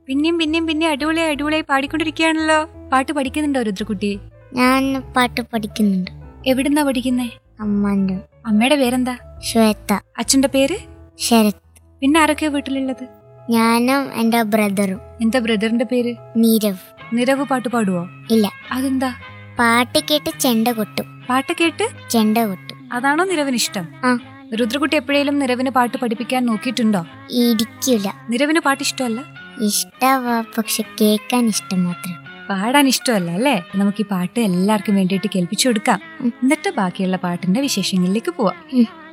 പിന്നെയും പിന്നെയും പിന്നെ അടിപൊളിയായി അടിപൊളിയായി പാടിക്കൊണ്ടിരിക്കുകയാണല്ലോ പാട്ട് പഠിക്കുന്നുണ്ടോ രുദ്രക്കുട്ടി ഞാൻ പാട്ട് പഠിക്കുന്നുണ്ട് എവിടുന്നാ പഠിക്കുന്നേ അമ്മാൻ്റെ അമ്മയുടെ പേരെന്താ ശ്വേത അച്ഛന്റെ പേര് ശരത് പിന്നെ ആരൊക്കെയാ വീട്ടിലുള്ളത് ഞാനും എൻ്റെ ബ്രദറും എന്താ ബ്രദറിന്റെ പേര് നീരവ് നിരവ് പാട്ട് പാടുവോ ഇല്ല അതെന്താ പാട്ട് കേട്ട് ചെണ്ട കൊട്ടും പാട്ട് കേട്ട് ചെണ്ട കൊട്ടും അതാണോ നിരവിന് ഇഷ്ടം ആ രുദ്രക്കുട്ടി എപ്പോഴേലും നിരവിന് പാട്ട് പഠിപ്പിക്കാൻ നോക്കിയിട്ടുണ്ടോ ഇരിക്കൂല നിരവിന് പാട്ട് ഇഷ്ടമല്ല ഇഷ്ടമാ പക്ഷെ കേൾക്കാൻ ഇഷ്ടം മാത്രം പാടാൻ ഇഷ്ടമല്ല അല്ലേ നമുക്ക് ഈ പാട്ട് എല്ലാവർക്കും വേണ്ടിയിട്ട് കേൾപ്പിച്ചു കൊടുക്കാം എന്നിട്ട് ബാക്കിയുള്ള പാട്ടിന്റെ വിശേഷങ്ങളിലേക്ക് പോവാം ഉം.